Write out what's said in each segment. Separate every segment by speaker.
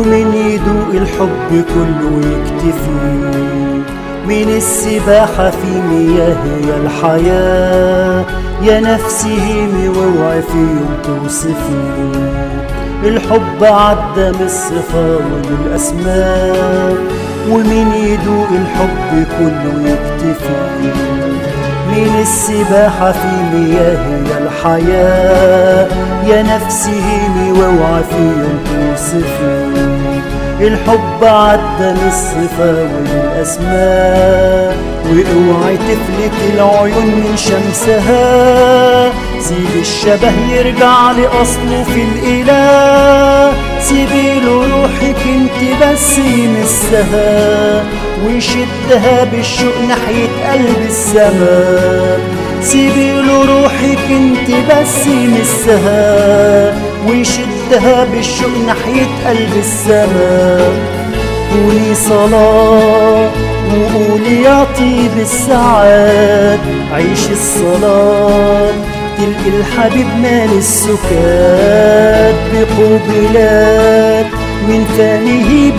Speaker 1: ومن يدوق الحب كله يكتفي من السباحة في مياه يا الحياة يا نفسي هيمي واوعي في يوم توصفي الحب عدى من الصفة والأسماء ومن يدوق الحب كله يكتفي من السباحة في مياه يا الحياة يا نفسي هيمي واوعي في يوم توصفي الحب عدى من الصفة والأسماء واوعي تفلت العيون من شمسها سيب الشبه يرجع لأصله في الإله سيبي له روحك انت بس يمسها ويشدها بالشوق ناحية قلب السماء سيبي له روحك انت بس يمسها ويشدها بالشوق ناحية قلب السماء قولي صلاة وقولي يا طيب الساعات عيش الصلاة تلقي الحبيب مال السكات بقبلات من فانه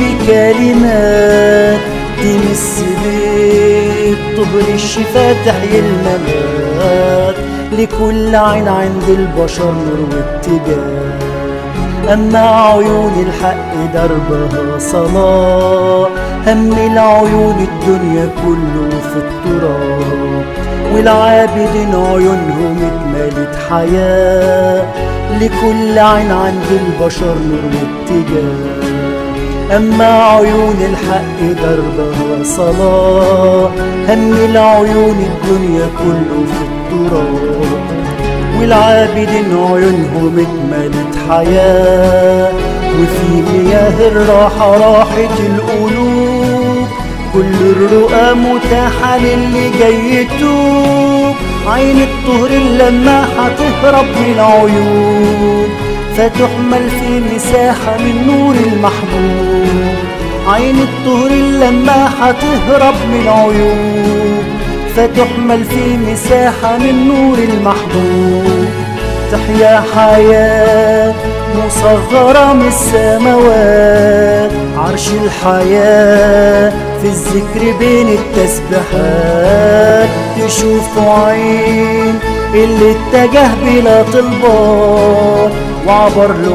Speaker 1: بكلمات تمس بيت طهر الشفا تحيي الممات لكل عين عند البشر نور واتجاه أما عيون الحق دربها صلاة هم العيون الدنيا كله في التراب والعابدين عيونهم اتملت حياة لكل عين عند البشر نور واتجاه أما عيون الحق دربها صلاة هم العيون الدنيا كله في التراب والعابدين عيونهم اتملت حياة وفي مياه الراحة راحة القلوب كل الرؤى متاحة للي جاي يتوب عين الطهر لما هتهرب من العيون فتحمل في مساحة من نور المحبوب عين الطهر لما هتهرب من العيون فتحمل في مساحة من نور المحبوب تحيا حياة مصغرة من السماوات عرش الحياة في الذكر بين التسبيحات تشوف عين اللي اتجه بلا طلبات وعبر له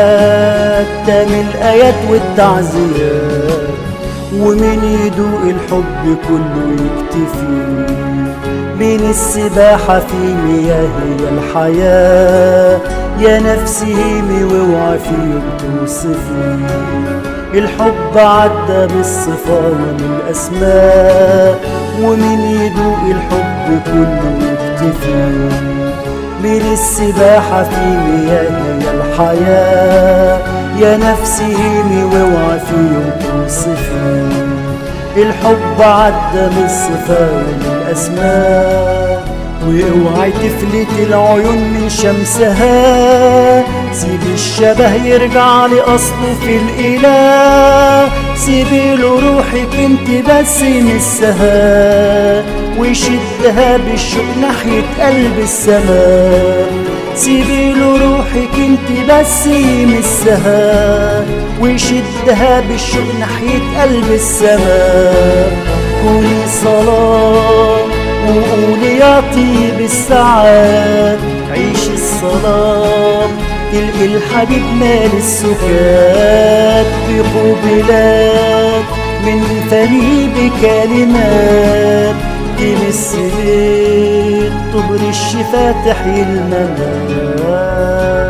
Speaker 1: حتى من الآيات والتعزيات ومن يدوق الحب كله يكتفي من السباحة في مياه يا الحياة يا نفسي هيمي واوعي في يوم توصفي الحب عدى بالصفة والأسماء ومن يدوق الحب كله يكتفي من السباحة في مياه يا الحياة يا نفسي هيمي واوعي في يوم توصفي الحب عدى من الصفا والأسماء واوعي تفلت العيون من شمسها سيب الشبه يرجع لأصله في الإله سيبي له روحك انت بس يمسها ويشدها بالشوق ناحية قلب السماء سيبي له روحك انت بس يمسها ويشدها بالشوق ناحية قلب السماء كوني صلاة وقولي يا طيب الساعات عيش الصلاة تلقي الحبيب مال السكات بقبلات من فمي بكلمات تمس بيت طهر الشفا تحيي الممات